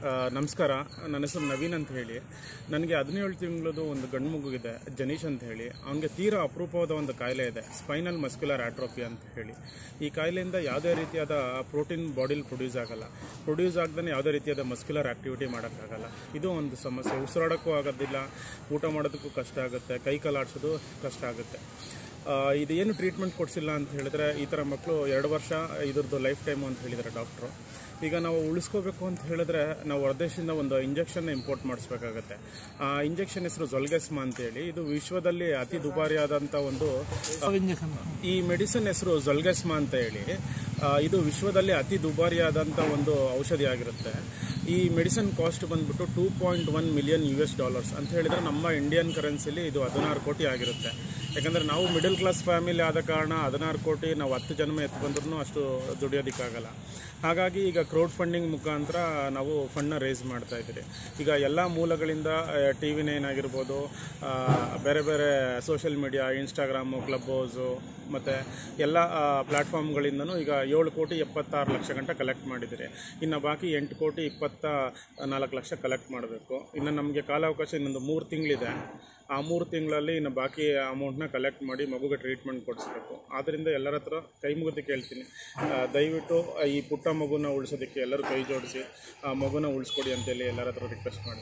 ಆ, ನಮಸ್ಕಾರ ನನ್ನ ಹೆಸರು ನವೀನ್ ಅಂತ ಹೇಳಿ ನನಗೆ ಹದಿನೇಳು ತಿಂಗಳದು ಒಂದು ಗಂಡು ಮಗುವಿದೆ ಜನೀಶ್ ಅಂತ ಹೇಳಿ ಅವನಿಗೆ ತೀರಾ ಅಪರೂಪವಾದ ಒಂದು ಕಾಯಿಲೆ ಇದೆ ಸ್ಪೈನಲ್ ಮಸ್ಕ್ಯುಲರ್ ಆಟ್ರೋಫಿ ಅಂತ ಹೇಳಿ ಈ ಕಾಯಿಲೆಯಿಂದ ಯಾವುದೇ ರೀತಿಯಾದ ಪ್ರೋಟೀನ್ ಬಾಡಿಲಿ ಪ್ರೊಡ್ಯೂಸ್ ಆಗಲ್ಲ ಪ್ರೊಡ್ಯೂಸ್ ಆಗದೇ ಯಾವುದೇ ರೀತಿಯಾದ ಮಸ್ಕ್ಯುಲರ್ ಆಕ್ಟಿವಿಟಿ ಮಾಡೋಕ್ಕಾಗಲ್ಲ ಇದು ಒಂದು ಸಮಸ್ಯೆ ಉಸಿರಾಡೋಕ್ಕೂ ಆಗೋದಿಲ್ಲ ಊಟ ಮಾಡೋದಕ್ಕೂ ಕಷ್ಟ ಆಗುತ್ತೆ ಕೈ ಕಾಲು ಆಡಿಸೋದು ಕಷ್ಟ ಆಗುತ್ತೆ ಆ, ಇದು ಏನು ಟ್ರೀಟ್ಮೆಂಟ್ ಕೊಡಿಸಿಲ್ಲ ಅಂತ ಹೇಳಿದ್ರೆ ಈ ಥರ ಮಕ್ಕಳು ಎರಡು ವರ್ಷ ಇದ್ರದ್ದು ಲೈಫ್ ಟೈಮು ಅಂತ ಹೇಳಿದ್ದಾರೆ ಡಾಕ್ಟ್ರು ಈಗ ನಾವು ಉಳಿಸ್ಕೋಬೇಕು ಅಂತ ಹೇಳಿದ್ರೆ ನಾವು ಹೊರದೇಶದಿಂದ ಒಂದು ಇಂಜೆಕ್ಷನ್ ಇಂಪೋರ್ಟ್ ಮಾಡಿಸ್ಬೇಕಾಗತ್ತೆ ಆ ಇಂಜೆಕ್ಷನ್ ಹೆಸರು ಜೊಲ್ಗೆಸ್ಮಾ ಅಂತೇಳಿ ಇದು ವಿಶ್ವದಲ್ಲಿ ಅತಿ ದುಬಾರಿಯಾದಂಥ ಒಂದು ಇಂಜೆಕ್ಷನ್ ಈ ಮೆಡಿಸಿನ್ ಹೆಸರು ಜೊಲ್ಗೆಸ್ಮಾ ಅಂತ ಹೇಳಿ ಆ, ಇದು ವಿಶ್ವದಲ್ಲಿ ಅತಿ ದುಬಾರಿಯಾದಂಥ ಒಂದು ಔಷಧಿ ಆಗಿರುತ್ತೆ ಈ ಮೆಡಿಸಿನ್ ಕಾಸ್ಟ್ ಬಂದ್ಬಿಟ್ಟು two point one million U S dollars ಅಂತ ಹೇಳಿದ್ರೆ ನಮ್ಮ ಇಂಡಿಯನ್ ಕರೆನ್ಸಿಲಿ ಇದು ಹದಿನಾರು ಕೋಟಿ ಆಗಿರುತ್ತೆ ಯಾಕಂದರೆ ನಾವು ಮಿಡಲ್ ಕ್ಲಾಸ್ ಫ್ಯಾಮಿಲಿ ಆದ ಕಾರಣ ಹದಿನಾರು ಕೋಟಿ ನಾವು ಹತ್ತು ಜನ್ಮ ಎತ್ತು ಬಂದ್ರೂ ಅಷ್ಟು ದುಡಿಯೋದಕ್ಕಾಗಲ್ಲ ಹಾಗಾಗಿ ಈಗ ಕ್ರೌಡ್ ಫಂಡಿಂಗ್ ಮುಖಾಂತರ ನಾವು ಫಂಡ್ನ ರೇಸ್ ಮಾಡ್ತಾ ಇದ್ದೀರಿ ಈಗ ಎಲ್ಲ ಮೂಲಗಳಿಂದ ಟಿ ವಿ ನೈನ್ ಆಗಿರ್ಬೋದು ಆ, ಬೇರೆ ಬೇರೆ social media Instagram Clubhouse ಮತ್ತು ಎಲ್ಲ ಪ್ಲ್ಯಾಟ್ಫಾರ್ಮ್ಗಳಿಂದನೂ ಈಗ ಏಳು ಕೋಟಿ ಎಪ್ಪತ್ತಾರು ಲಕ್ಷ ಗಂಟೆ ಕಲೆಕ್ಟ್ ಮಾಡಿದ್ದೀರಿ ಇನ್ನು ಬಾಕಿ ಎಂಟು ಕೋಟಿ ಇಪ್ಪತ್ತ ನಾಲ್ಕು ಲಕ್ಷ ಕಲೆಕ್ಟ್ ಮಾಡಬೇಕು ಇನ್ನು ನಮಗೆ ಕಾಲಾವಕಾಶ ಇನ್ನೊಂದು ಮೂರು ತಿಂಗಳಿದೆ ಆ ಮೂರು ತಿಂಗಳಲ್ಲಿ ಇನ್ನು ಬಾಕಿ ಅಮೌಂಟ್ನ ಕಲೆಕ್ಟ್ ಮಾಡಿ ಮಗುಗೆ ಟ್ರೀಟ್ಮೆಂಟ್ ಕೊಡಿಸ್ಬೇಕು ಆದ್ದರಿಂದ ಎಲ್ಲರ ಹತ್ರ ಕೈ ಮುಗಿದು ಕೇಳ್ತೀನಿ ಆ, ದಯವಿಟ್ಟು ಈ ಪುಟ್ಟ ಮಗುನ ಉಳಿಸೋದಕ್ಕೆ ಎಲ್ಲರೂ ಕೈ ಜೋಡಿಸಿ ಆ ಮಗುನ ಉಳಿಸ್ಕೊಡಿ ಅಂತೇಳಿ ಎಲ್ಲರ ಹತ್ರ ರಿಕ್ವೆಸ್ಟ್ ಮಾಡಿ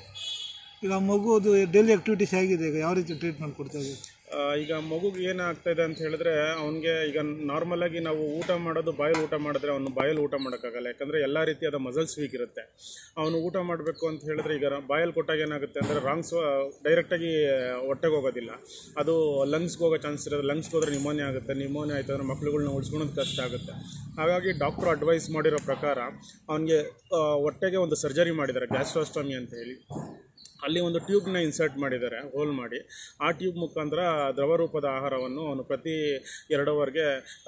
ಈಗ ಮಗುದು ಡೈಲಿ ಆಕ್ಟಿವಿಟೀಸ್ ಹೇಗಿದೆ ಈಗ ಯಾವ ರೀತಿ ಟ್ರೀಟ್ಮೆಂಟ್ ಕೊಡ್ತಾ ಇದ್ದೀವಿ ಆ, ಈಗ ಮಗುಗೆ ಏನಾಗ್ತಾ ಇದೆ ಅಂತ ಹೇಳಿದ್ರೆ ಅವನಿಗೆ ಈಗ ನಾರ್ಮಲ್ ಆಗಿ ನಾವು ಊಟ ಮಾಡೋದು ಬಾಯಲ್ಲಿ ಊಟ ಮಾಡಿದ್ರೆ ಅವನು ಬಾಯಲ್ಲಿ ಊಟ ಮಾಡೋಕ್ಕಾಗಲ್ಲ ಯಾಕಂದರೆ ಎಲ್ಲ ರೀತಿಯಾದ ಮಸಲ್ಸ್ ವೀಕ್ ಇರುತ್ತೆ ಅವನು ಊಟ ಮಾಡಬೇಕು ಅಂತ ಹೇಳಿದ್ರೆ ಈಗ ಬಾಯಲ್ಲಿ ಕೊಟ್ಟಾಗ ಏನಾಗುತ್ತೆ ಅಂದರೆ ರಾಂಗ್ಸ್ ಡೈರೆಕ್ಟಾಗಿ ಹೊಟ್ಟೆಗೆ ಹೋಗೋದಿಲ್ಲ ಅದು ಲಂಗ್ಸ್ಗೆ ಹೋಗೋ ಚಾನ್ಸ್ ಇರೋದು ಲಂಗ್ಸ್ಗೆ ಹೋದ್ರೆ ನಿಮೋನಿಯಾ ಆಗುತ್ತೆ ನಿಮೋನಿಯಾ ಆಯ್ತು ಅಂದರೆ ಮಕ್ಳುಗಳ್ನ ಉಳಿಸ್ಕೊಳೋದು ಕಷ್ಟ ಆಗುತ್ತೆ ಹಾಗಾಗಿ ಡಾಕ್ಟ್ರು ಅಡ್ವೈಸ್ ಮಾಡಿರೋ ಪ್ರಕಾರ ಅವನಿಗೆ ಹೊಟ್ಟೆಗೆ ಒಂದು ಸರ್ಜರಿ ಮಾಡಿದ್ದಾರೆ ಗ್ಯಾಸ್ಟ್ರೋಸ್ಟಮಿ ಅಂತ ಹೇಳಿ ಅಲ್ಲಿ ಒಂದು ಟ್ಯೂಬ್ನ ಇನ್ಸರ್ಟ್ ಮಾಡಿದ್ದಾರೆ ಹೋಲ್ ಮಾಡಿ ಆ ಟ್ಯೂಬ್ ಮುಖಾಂತರ ದ್ರವ ರೂಪದ ಆಹಾರವನ್ನು ಅವನು ಪ್ರತಿ ಎರಡು ಅವರ್ಗೆ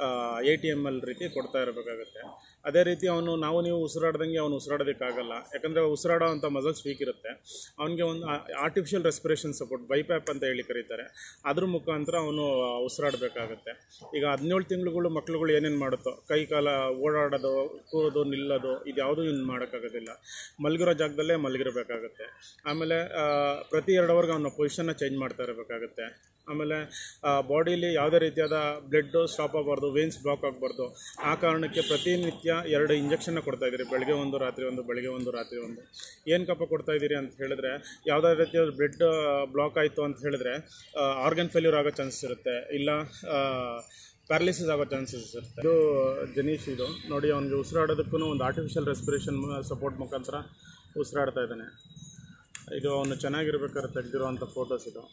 ಎ ಟಿ ಎಮ್ ಎಲ್ ರೀತಿ ಕೊಡ್ತಾ ಇರಬೇಕಾಗುತ್ತೆ ಅದೇ ರೀತಿ ಅವನು ನಾವು ನೀವು ಉಸಿರಾಡ್ದಂಗೆ ಅವನು ಉಸಿರಾಡೋದಕ್ಕಾಗಲ್ಲ ಯಾಕಂದರೆ ಉಸಿರಾಡೋ ಅಂಥ ಮಸಲ್ಸ್ ವೀಕ್ ಇರುತ್ತೆ ಅವನಿಗೆ ಒಂದು ಆರ್ಟಿಫಿಷಿಯಲ್ ರೆಸ್ಪಿರೇಷನ್ ಸಪೋರ್ಟ್ ಬೈಪ್ಯಾಪ್ ಅಂತ ಹೇಳಿ ಕರೀತಾರೆ ಅದ್ರ ಮುಖಾಂತರ ಅವನು ಉಸಿರಾಡಬೇಕಾಗುತ್ತೆ ಈಗ ಹದಿನೇಳು ತಿಂಗಳುಗಳು ಮಕ್ಳುಗಳು ಏನೇನು ಮಾಡುತ್ತೋ ಕೈ ಕಾಲ ಓಡಾಡೋದು ಕೂರೋದು ನಿಲ್ಲೋದು ಇದು ಯಾವುದೂ ಇನ್ನು ಮಾಡೋಕ್ಕಾಗೋದಿಲ್ಲ ಮಲಗಿರೋ ಜಾಗದಲ್ಲೇ ಮಲಗಿರಬೇಕಾಗುತ್ತೆ ಆಮೇಲೆ ಆ, ಪ್ರತಿ ಎರಡು ಅವರ್ಗೆ ಅವನ ಪೊಸಿಷನ್ನ ಚೇಂಜ್ ಮಾಡ್ತಾ ಇರಬೇಕಾಗುತ್ತೆ ಆಮೇಲೆ ಬಾಡಿಲಿ ಯಾವುದೇ ರೀತಿಯಾದ ಬ್ಲಡ್ಡು ಸ್ಟಾಪ್ ಆಗಬಾರ್ದು ವೇನ್ಸ್ ಬ್ಲಾಕ್ ಆಗಬಾರ್ದು ಆ ಕಾರಣಕ್ಕೆ ಪ್ರತಿನಿತ್ಯ ಎರಡು ಇಂಜೆಕ್ಷನ್ನ ಕೊಡ್ತಾ ಇದ್ದೀರಿ ಬೆಳಗ್ಗೆ ಒಂದು ರಾತ್ರಿ ಒಂದು ಬೆಳಗ್ಗೆ ಒಂದು ರಾತ್ರಿ ಒಂದು ಏನು ಕಪ್ಪ ಕೊಡ್ತಾ ಇದ್ದೀರಿ ಅಂತ ಹೇಳಿದ್ರೆ ಯಾವುದೇ ರೀತಿಯಾದ ಬ್ಲಡ್ ಬ್ಲಾಕ್ ಆಯಿತು ಅಂತ ಹೇಳಿದ್ರೆ ಆರ್ಗನ್ ಫೇಲ್ಯೂರ್ ಆಗೋ ಚಾನ್ಸಸ್ ಇರುತ್ತೆ ಇಲ್ಲ ಪ್ಯಾರಲಿಸಿಸ್ ಆಗೋ ಚಾನ್ಸಸ್ ಇರುತ್ತೆ ಇದು ಜನೀಶ್ ಇದು ನೋಡಿ ಅವನಿಗೆ ಉಸಿರಾಡೋದಕ್ಕೂ ಒಂದು ಆರ್ಟಿಫಿಷಿಯಲ್ ರೆಸ್ಪಿರೇಷನ್ ಸಪೋರ್ಟ್ ಮುಖಾಂತರ ಉಸಿರಾಡ್ತಾ ಇದ್ದಾನೆ ಇದು ಅವನು ಚೆನ್ನಾಗಿರ್ಬೇಕಾದ್ರೆ ತೆಗೆದಿರುವಂಥ ಫೋಟೋಸ್ ಇದು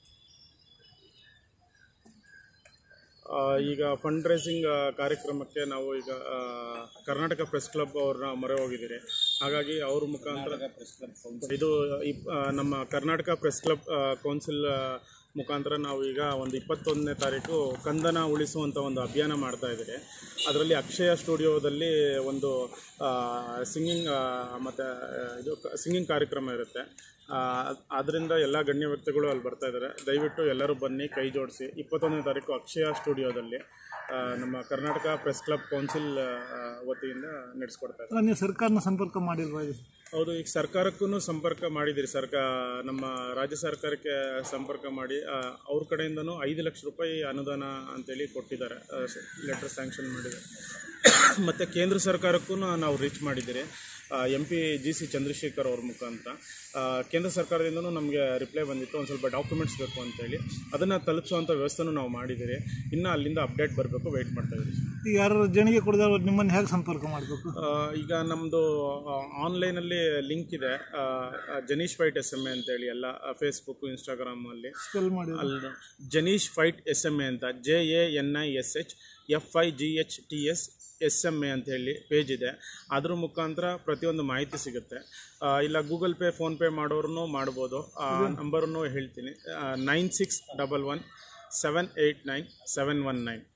ಆ, ಈಗ ಫಂಡ್ ರೈಸಿಂಗ್ ಕಾರ್ಯಕ್ರಮಕ್ಕೆ ನಾವು ಈಗ ಆ, ಕರ್ನಾಟಕ ಪ್ರೆಸ್ ಕ್ಲಬ್ ಅವ್ರನ್ನ ಮೊರೆ ಹೋಗಿದ್ದೀರಿ ಹಾಗಾಗಿ ಅವ್ರ ಮುಖಾಂತರ ಇದು ಇಪ್- ಆ, ನಮ್ಮ ಕರ್ನಾಟಕ ಪ್ರೆಸ್ ಕ್ಲಬ್ ಕೌನ್ಸಿಲ್ ಮುಖಾಂತರ ನಾವು ಈಗ ಒಂದು ಇಪ್ಪತ್ತೊಂದನೇ ತಾರೀಕು ಕಂದನ ಉಳಿಸುವಂಥ ಒಂದು ಅಭಿಯಾನ ಮಾಡ್ತಾ ಇದ್ದೀರಿ ಅದರಲ್ಲಿ ಅಕ್ಷಯ ಸ್ಟುಡಿಯೋದಲ್ಲಿ ಒಂದು ಸಿಂಗಿಂಗ್ ಮತ್ತು ಇದು ಸಿಂಗಿಂಗ್ ಕಾರ್ಯಕ್ರಮ ಇರುತ್ತೆ ಆದ್ದರಿಂದ ಎಲ್ಲ ಗಣ್ಯ ವ್ಯಕ್ತಿಗಳು ಅಲ್ಲಿ ಬರ್ತಾ ಇದ್ದಾರೆ ದಯವಿಟ್ಟು ಎಲ್ಲರೂ ಬನ್ನಿ ಕೈ ಜೋಡಿಸಿ ಇಪ್ಪತ್ತೊಂದನೇ ತಾರೀಕು ಅಕ್ಷಯ ಸ್ಟುಡಿಯೋದಲ್ಲಿ ಆ, ನಮ್ಮ ಕರ್ನಾಟಕ ಪ್ರೆಸ್ ಕ್ಲಬ್ ಕೌನ್ಸಿಲ್ ಆ, ವತಿಯಿಂದ ನಡೆಸ್ಕೊಡ್ತಾ ಇದ್ದಾರೆ ಅಲ್ಲ ನೀವು ಸರ್ಕಾರನ ಸಂಪರ್ಕ ಮಾಡಿಲ್ವಾ ಇದು ಹೌದು ಈಗ ಸರ್ಕಾರಕ್ಕೂ ಸಂಪರ್ಕ ಮಾಡಿದಿರಿ ಸರ್ಕಾರ ನಮ್ಮ ರಾಜ್ಯ ಸರ್ಕಾರಕ್ಕೆ ಸಂಪರ್ಕ ಮಾಡಿ ಆ, ಅವ್ರ ಕಡೆಯಿಂದನೂ ಐದು ಲಕ್ಷ ರೂಪಾಯಿ ಅನುದಾನ ಅಂತೇಳಿ ಕೊಟ್ಟಿದ್ದಾರೆ ಲೆಟರ್ ಸ್ಯಾಂಕ್ಷನ್ ಮಾಡಿದ್ದಾರೆ ಮತ್ತು ಕೇಂದ್ರ ಸರ್ಕಾರಕ್ಕೂ ನಾವು ರೀಚ್ ಮಾಡಿದ್ದೀರಿ M P G C Chandrashekhar ಅವ್ರ ಮುಖಾಂತರ ಆ, ಕೇಂದ್ರ ಸರ್ಕಾರದಿಂದನೂ ನಮಗೆ ರಿಪ್ಲೈ ಬಂದಿತ್ತು ಒಂದು ಸ್ವಲ್ಪ ಡಾಕ್ಯುಮೆಂಟ್ಸ್ ಬೇಕು ಅಂತೇಳಿ ಅದನ್ನು ತಲುಪಿಸುವಂಥ ವ್ಯವಸ್ಥೆನೂ ನಾವು ಮಾಡಿದ್ದೀರಿ ಇನ್ನು ಅಲ್ಲಿಂದ ಅಪ್ಡೇಟ್ ಬರಬೇಕು ವೆಯ್ಟ್ ಮಾಡ್ತಾ ಇದ್ದೀವಿ ಈಗ ಯಾರು ಜಣಿಗೆ ಕೊಡಿದವ್ರು ನಿಮ್ಮನ್ನು ಹೇಗೆ ಸಂಪರ್ಕ ಮಾಡಬೇಕು ಆ, ಈಗ ನಮ್ಮದು ಆನ್ಲೈನಲ್ಲಿ ಲಿಂಕ್ ಇದೆ ಆ, ಆ, Janish fight S M A ಅಂತೇಳಿ ಎಲ್ಲ ಫೇಸ್ಬುಕ್ ಇನ್ಸ್ಟಾಗ್ರಾಮಲ್ಲಿ ಸ್ಪೆಲ್ ಮಾಡಿ ಅಲ್ಲಿ Janish fight S M A ಅಂತ J A N I S H F I G H T S S M A ಅಂತ ಹೇಳಿ ಪೇಜ್ ಇದೆ ಅದ್ರ ಮುಖಾಂತರ ಪ್ರತಿಯೊಂದು ಮಾಹಿತಿ ಸಿಗುತ್ತೆ ಆ, ಇಲ್ಲ ಗೂಗಲ್ ಪೇ ಫೋನ್ಪೇ ಮಾಡೋರು ಮಾಡ್ಬೋದು ಆ ನಂಬರನ್ನು ಹೇಳ್ತೀನಿ nine six double one seven eight nine seven one nine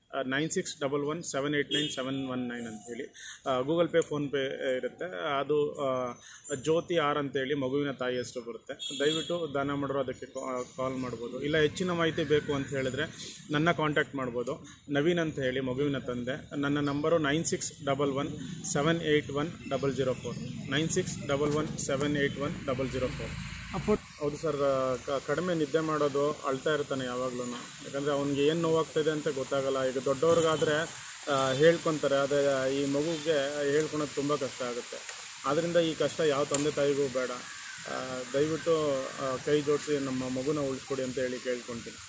nine six double one seven eight nine seven one nine ಅಂತೇಳಿ ಗೂಗಲ್ ಪೇ ಫೋನ್ಪೇ ಇರುತ್ತೆ ಅದು ಆ, ಜ್ಯೋತಿ ಆರ್ ಅಂತೇಳಿ ಮಗುವಿನ ತಾಯಿ ಹೆಸರು ಬರುತ್ತೆ ದಯವಿಟ್ಟು ದಾನ ಮಾಡೋರು ಅದಕ್ಕೆ ಕಾಲ್ ಮಾಡ್ಬೋದು ಇಲ್ಲ ಹೆಚ್ಚಿನ ಮಾಹಿತಿ ಬೇಕು ಅಂತ ಹೇಳಿದ್ರೆ ನನ್ನ ಕಾಂಟ್ಯಾಕ್ಟ್ ಮಾಡ್ಬೋದು ನವೀನ್ ಅಂತ ಹೇಳಿ ಮಗುವಿನ ತಂದೆ ನನ್ನ number nine six double one seven eight one double zero four nine six double one seven eight one double zero four ಆ ಫೋಟೋ ಹೌದು ಸರ್ ಕ- ಕಡಿಮೆ ನಿದ್ದೆ ಮಾಡೋದು ಅಳ್ತಾ ಇರ್ತಾನೆ ಯಾವಾಗ್ಲೂ ಯಾಕಂದರೆ ಅವ್ನಿಗೆ ಏನು ನೋವಾಗ್ತಿದೆ ಅಂತ ಗೊತ್ತಾಗಲ್ಲ ಈಗ ದೊಡ್ಡವ್ರಿಗಾದರೆ ಹೇಳ್ಕೊತಾರೆ ಅದೇ ಈ ಮಗುಗೆ ಹೇಳ್ಕೊಳೋದು ತುಂಬ ಕಷ್ಟ ಆಗುತ್ತೆ ಆದ್ದರಿಂದ ಈ ಕಷ್ಟ ಯಾವ ತಂದೆ ತಾಯಿಗೂ ಬೇಡ ಆ, ದಯವಿಟ್ಟು ಆ, ಕೈ ಜೋಡಿಸಿ ನಮ್ಮ ಮಗುನ ಉಳಿಸ್ಕೊಡಿ ಅಂತ ಹೇಳಿ ಕೇಳ್ಕೊತೀನಿ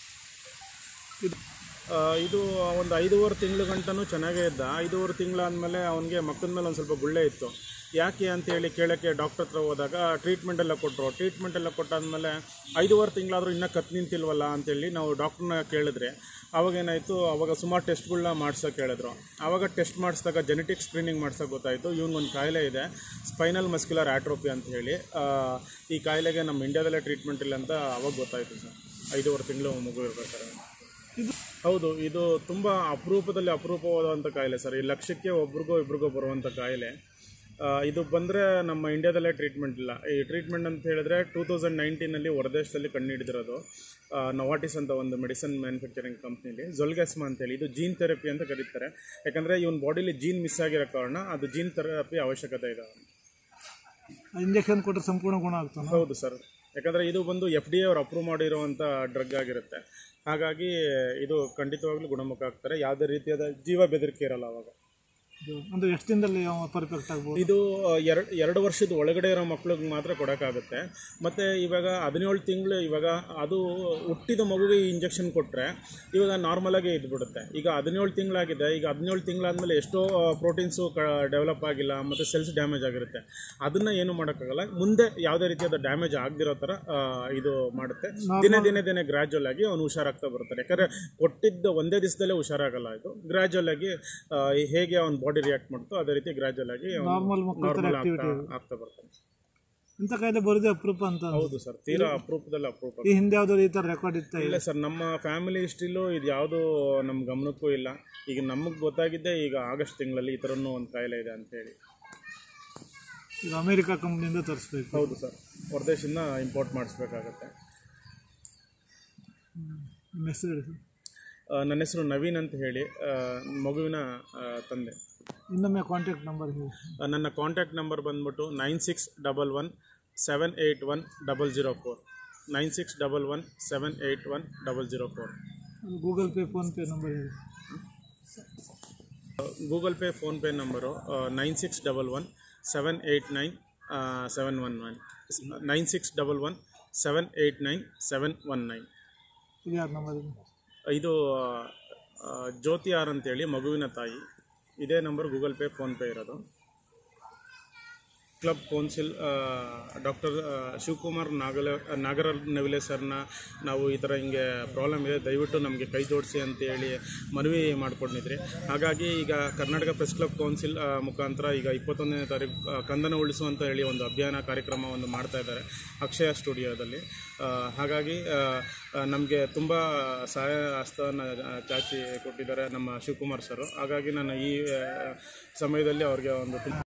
ಇದು ಆ, ಇದು ಒಂದು ಐದೂವರೆ ತಿಂಗಳು ಗಂಟನೂ ಚೆನ್ನಾಗೇ ಇದ್ದ ಐದೂವರೆ ತಿಂಗಳಾದಮೇಲೆ ಅವನಿಗೆ ಮಕ್ಕದ ಮೇಲೆ ಒಂದು ಸ್ವಲ್ಪ ಗುಳ್ಳೆ ಇತ್ತು ಯಾಕೆ ಅಂತೇಳಿ ಕೇಳೋಕ್ಕೆ ಡಾಕ್ಟರ್ ಹತ್ರ ಹೋದಾಗ ಟ್ರೀಟ್ಮೆಂಟ್ ಎಲ್ಲ ಕೊಟ್ಟರು ಟ್ರೀಟ್ಮೆಂಟ್ ಎಲ್ಲ ಕೊಟ್ಟಾದ್ಮೇಲೆ ಐದೂವರೆ ತಿಂಗಳಾದರೂ ಇನ್ನೂ ಕತ್ ನಿಂತಿಲ್ವಲ್ಲ ಅಂತೇಳಿ ನಾವು ಡಾಕ್ಟ್ರನ್ನ ಕೇಳಿದ್ರೆ ಅವಾಗೇನಾಯಿತು ಅವಾಗ ಸುಮಾರು ಟೆಸ್ಟ್ಗಳನ್ನ ಮಾಡ್ಸೋಕೆ ಹೇಳಿದ್ರು ಆವಾಗ ಟೆಸ್ಟ್ ಮಾಡಿಸಿದಾಗ ಜೆನೆಟಿಕ್ ಸ್ಕ್ರೀನಿಂಗ್ ಮಾಡ್ಸೋಕೆ ಗೊತ್ತಾಯಿತು ಇವ್ನಿಗೊಂದು ಕಾಯಿಲೆ ಇದೆ ಸ್ಪೈನಲ್ ಮಸ್ಕ್ಯುಲರ್ ಆಟ್ರೋಪಿ ಅಂತ ಹೇಳಿ ಆ, ಈ ಕಾಯಿಲೆಗೆ ನಮ್ಮ ಇಂಡಿಯಾದಲ್ಲೇ ಟ್ರೀಟ್ಮೆಂಟ್ ಇಲ್ಲ ಅಂತ ಅವಾಗ ಗೊತ್ತಾಯಿತು ಸರ್ ಐದೂವರೆ ತಿಂಗಳು ಮಗು ಇರ್ಬೇಕಾದ್ರೆ ಇದು ಹೌದು ಇದು ತುಂಬ ಅಪರೂಪದಲ್ಲಿ ಅಪರೂಪವಾದಂಥ ಕಾಯಿಲೆ ಸರ್ ಈ ಲಕ್ಷಕ್ಕೆ ಒಬ್ರಿಗೋ ಇಬ್ರಿಗೋ ಬರುವಂಥ ಕಾಯಿಲೆ ಆ, ಇದು ಬಂದರೆ ನಮ್ಮ ಇಂಡಿಯಾದಲ್ಲೇ ಟ್ರೀಟ್ಮೆಂಟ್ ಇಲ್ಲ ಈ ಟ್ರೀಟ್ಮೆಂಟ್ ಅಂತ ಹೇಳಿದ್ರೆ ಟೂ ತೌಸಂಡ್ ನೈನ್ಟೀನಲ್ಲಿ ಹೊರದೇಶದಲ್ಲಿ ಕಂಡುಹಿಡಿದಿರೋದು ನವಾಟಿಸ್ ಅಂತ ಒಂದು ಮೆಡಿಸಿನ್ ಮ್ಯಾನುಫ್ಯಾಕ್ಚರಿಂಗ್ ಕಂಪ್ನಿಲಿ ಜೊಲ್ಗ್ಯಾಸ್ಮಾ ಅಂತೇಳಿ ಇದು ಜೀನ್ ಥೆರಪಿ ಅಂತ ಕರೀತಾರೆ ಯಾಕಂದರೆ ಇವನ್ ಬಾಡಿಲಿ ಜೀನ್ ಮಿಸ್ ಆಗಿರೋ ಕಾರಣ ಅದು ಜೀನ್ ಥೆರಪಿ ಅವಶ್ಯಕತೆ ಇದೆ ಇಂಜೆಕ್ಷನ್ ಕೊಟ್ಟರೆ ಸಂಪೂರ್ಣ ಗುಣ ಆಗ್ತಾನೆ ಹೌದು ಸರ್ ಯಾಕಂದರೆ ಇದು ಬಂದು ಎಫ್ ಡಿ ಅವ್ರು ಅಪ್ರೂವ್ ಮಾಡಿರುವಂಥ ಡ್ರಗ್ ಆಗಿರುತ್ತೆ ಹಾಗಾಗಿ ಇದು ಖಂಡಿತವಾಗ್ಲೂ ಗುಣಮುಖ ಆಗ್ತಾರೆ ಯಾವುದೇ ರೀತಿಯಾದ ಜೀವ ಬೆದರಿಕೆ ಇರಲ್ಲ ಅವಾಗ ಇದು ಅಂದ್ರೆ ಎಷ್ಟು ದಿನದಲ್ಲಿ ಪರ್ಫೆಕ್ಟ್ ಆಗ್ಬೋದು ಇದು ಎರಡು ಎರಡು ವರ್ಷದ ಒಳಗಡೆ ಇರೋ ಮಕ್ಳಿಗೆ ಮಾತ್ರ ಕೊಡೋಕ್ಕಾಗುತ್ತೆ ಮತ್ತು ಇವಾಗ ಹದಿನೇಳು ತಿಂಗಳು ಇವಾಗ ಅದು ಹುಟ್ಟಿದ ಮಗುಗೆ ಇಂಜೆಕ್ಷನ್ ಕೊಟ್ಟರೆ ಇವಾಗ ನಾರ್ಮಲಾಗಿ ಇದ್ಬಿಡುತ್ತೆ ಈಗ ಹದಿನೇಳು ತಿಂಗಳಾಗಿದೆ ಈಗ ಹದಿನೇಳು ತಿಂಗಳಾದಮೇಲೆ ಎಷ್ಟೋ ಪ್ರೋಟೀನ್ಸು ಕ ಡೆವಲಪ್ ಆಗಿಲ್ಲ ಮತ್ತು ಸೆಲ್ಸ್ ಡ್ಯಾಮೇಜ್ ಆಗಿರುತ್ತೆ ಅದನ್ನು ಏನು ಮಾಡೋಕ್ಕಾಗಲ್ಲ ಮುಂದೆ ಯಾವುದೇ ರೀತಿಯಾದ ಡ್ಯಾಮೇಜ್ ಆಗದಿರೋ ಥರ ಆ, ಇದು ಮಾಡುತ್ತೆ ದಿನೇ ದಿನೇ ದಿನೇ ಗ್ರ್ಯಾಜುವಲ್ ಆಗಿ ಅವನು ಹುಷಾರಾಗ್ತಾ ಬರ್ತಾನೆ ಯಾಕಂದರೆ ಕೊಟ್ಟಿದ್ದ ಒಂದೇ ದಿವಸದಲ್ಲೇ ಹುಷಾರಾಗಲ್ಲ ಇದು ಗ್ರ್ಯಾಜುವಲ್ ಆಗಿ ಆ, ಹೇಗೆ ಅವ್ನ ಬಾಡಿ ರಿಯಾಕ್ಟ್ ಮಾಡುತ್ತೋ ಅದೇ ರೀತಿ ಗ್ರ್ಯಾಜುವಲ್ ಆಗಿ ನಾರ್ಮಲ್ ಮಕ್ಕಳ ಥರ ನಾರ್ಮಲ್ ಆಕ್ಟಿವಿಟಿ ಆಗ್ತಾ ಆಗ್ತಾ ಬರ್ತಾನೆ ಇಂಥ ಕಾಯಿಲೆ ಬರೋದೇ ಅಪರೂಪ ಅಂತ ಹೌದು ಸರ್ ತೀರಾ ಅಪರೂಪದಲ್ಲಿ ಅಪರೂಪ ಈ ಹಿಂದೆ ಯಾವ್ದಾದ್ರು ಈ ಥರ ರೆಕಾರ್ಡ್ ಇತ್ತ ಇಲ್ಲ ಸರ್ ನಮ್ಮ ಫ್ಯಾಮಿಲಿ ಹಿಸ್ಟ್ರಿಲೂ ಇದು ಯಾವುದು ನಮ್ಮ ಗಮನಕ್ಕೂ ಇಲ್ಲ ಈಗ ನಮಗೆ ಗೊತ್ತಾಗಿದ್ದೆ ಈಗ ಆಗಸ್ಟ್ ತಿಂಗಳಲ್ಲಿ ಈ ಥರನೂ ಒಂದು ಕಾಯಿಲೆ ಇದೆ ಅಂತೇಳಿ ಈಗ ಅಮೇರಿಕಾ ಕಂಪ್ನಿಯಿಂದ ತರಿಸ್ಬೇಕು ಹೌದು ಸರ್ ಹೊರದೇಶದಿಂದ ಇಂಪೋರ್ಟ್ ಮಾಡಿಸ್ಬೇಕಾಗತ್ತೆ ನಿಮ್ಮ ಹೆಸರು ಹೇಳಿ ಸರ್ ಆ, ನನ್ನ ಹೆಸರು ನವೀನ್ ಅಂತ ಹೇಳಿ ಆ, ಮಗುವಿನ ಆ, ತಂದೆ ಇನ್ನೊಮ್ಮೆ ಕಾಂಟ್ಯಾಕ್ಟ್ ನಂಬರ್ ಹೇಳಿ ಆ, ನನ್ನ ಕಾಂಟ್ಯಾಕ್ಟ್ ನಂಬರ್ ಬಂದ್ಬಿಟ್ಟು nine six double one seven eight one double zero four nine six double one seven eight one double zero four Google Pay PhonePe number ಹೇಳಿ Google Pay PhonePe number nine six double one seven eight nine seven one nine nine six double one seven eight nine seven one nine ಇದು ಯಾರು number ಇದೆ ಇದು ಆ, ಜ್ಯೋತಿ R ಅಂತೇಳಿ ಮಗುವಿನ ತಾಯಿ ಇದೇ ನಂಬರ್ ಗೂಗಲ್ ಪೇ ಫೋನ್ಪೇ ಇರೋದು club council doctor Shivakumar Nagala Nagara Navile ಸರ್ನ ನಾವು ಈ ಥರ ಹಿಂಗೆ ಪ್ರಾಬ್ಲಮ್ ಇದೆ ದಯವಿಟ್ಟು ನಮಗೆ ಕೈ ಜೋಡಿಸಿ ಅಂತೇಳಿ ಮನವಿ ಮಾಡ್ಕೊಂಡಿದ್ರಿ ಹಾಗಾಗಿ ಈಗ ಕರ್ನಾಟಕ ಪ್ರೆಸ್ ಕ್ಲಬ್ ಕೌನ್ಸಿಲ್ ಆ, ಮುಖಾಂತರ ಈಗ ಇಪ್ಪತ್ತೊಂದನೇ ತಾರೀಕು ಆ, ಕಂದನ ಉಳಿಸು ಅಂತ ಹೇಳಿ ಒಂದು ಅಭಿಯಾನ ಕಾರ್ಯಕ್ರಮವನ್ನು ಮಾಡ್ತಾ ಇದ್ದಾರೆ ಅಕ್ಷಯ ಸ್ಟುಡಿಯೋದಲ್ಲಿ ಆ, ಹಾಗಾಗಿ ನಮಗೆ ತುಂಬ ಸಹಾಯ ಹಸ್ತವನ್ನು ಚಾಚಿ ಕೊಟ್ಟಿದ್ದಾರೆ ನಮ್ಮ ಶಿವಕುಮಾರ್ ಸರು ಹಾಗಾಗಿ ನಾನು ಈ ಆ, ಸಮಯದಲ್ಲಿ ಅವ್ರಿಗೆ ಒಂದು ತುಂಬ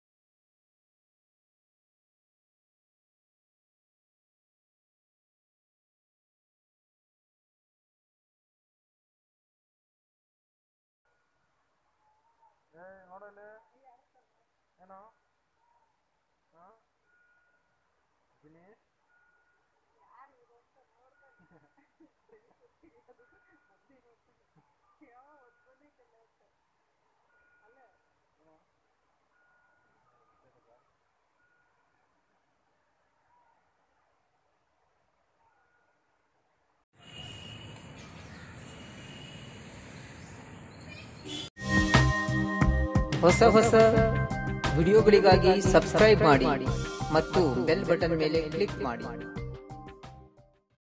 ಹೊಸ ಹೊಸ ವಿಡಿಯೋಗಳಿಗಾಗಿ ಸಬ್ಸ್ಕ್ರೈಬ್ ಮಾಡಿ ಮತ್ತು ಬೆಲ್ ಬಟನ್ ಮೇಲೆ ಕ್ಲಿಕ್ ಮಾಡಿ